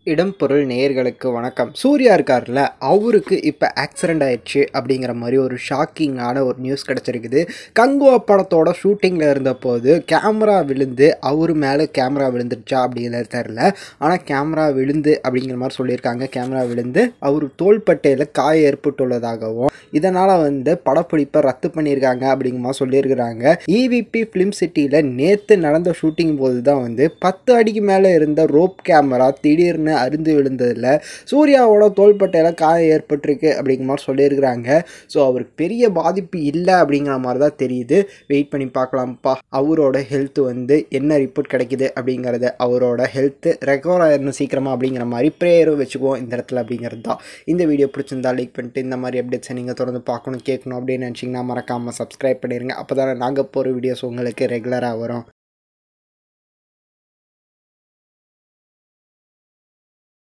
இடம் பொருள் நேயர்களுக்கு வணக்கம் சூர்யா இருக்கார்ல அவருக்கு இப்போ ஆக்சிடெண்ட் ஆயிடுச்சு அப்படிங்கிற மாதிரி ஒரு ஷாக்கிங்கான ஒரு நியூஸ் கிடச்சிருக்குது கங்குவா படத்தோட ஷூட்டிங்கில் இருந்தபோது கேமரா விழுந்து அவர் மேலே கேமரா விழுந்துருச்சா அப்படிங்கிறது தெரில ஆனால் கேமரா விழுந்து அப்படிங்கிற மாதிரி சொல்லியிருக்காங்க கேமரா விழுந்து அவர் தோள்பட்டையில் காயம் ஏற்பட்டுள்ளதாகவும் இதனால் வந்து படப்பிடிப்பை ரத்து பண்ணியிருக்காங்க அப்படிங்கிற மாதிரி சொல்லியிருக்கிறாங்க இவிபி ஃபிலிம் சிட்டியில் நேற்று நடந்த ஷூட்டிங் போது தான் வந்து பத்து அடிக்கு மேலே இருந்த ரோப் கேமரா திடீர்னு அருந்து விழுந்ததில் சூர்யாவோட தோள்பட்டையில் காயம் ஏற்பட்டிருக்கு அப்படிங்கிற மாதிரி சொல்லியிருக்கிறாங்க ஸோ அவருக்கு பெரிய பாதிப்பு இல்லை அப்படிங்கிற மாதிரி தான் தெரியுது வெயிட் பண்ணி பார்க்கலாம்ப்பா அவரோட ஹெல்த் வந்து என்ன ரிப்போர்ட் கிடைக்குது அப்படிங்கிறது அவரோட ஹெல்த்து ரெக்கவர் ஆயிடணும் சீக்கிரமாக அப்படிங்கிற மாதிரி ப்ரேயரும் வச்சுக்குவோம் இந்த இடத்துல அப்படிங்கிறது தான் இந்த வீடியோ பிடிச்சிருந்தா லைக் பண்ணிட்டு இந்த மாதிரி அப்டேட்ஸை நீங்கள் தொடர்ந்து பார்க்கணும் கேட்கணும் அப்படின்னு நினச்சிங்கன்னா மறக்காமல் சப்ஸ்கிரைப் பண்ணிடுங்க அப்போ தானே நாங்கள் போகிற வீடியோஸ் உங்களுக்கு ரெகுலராக வரும்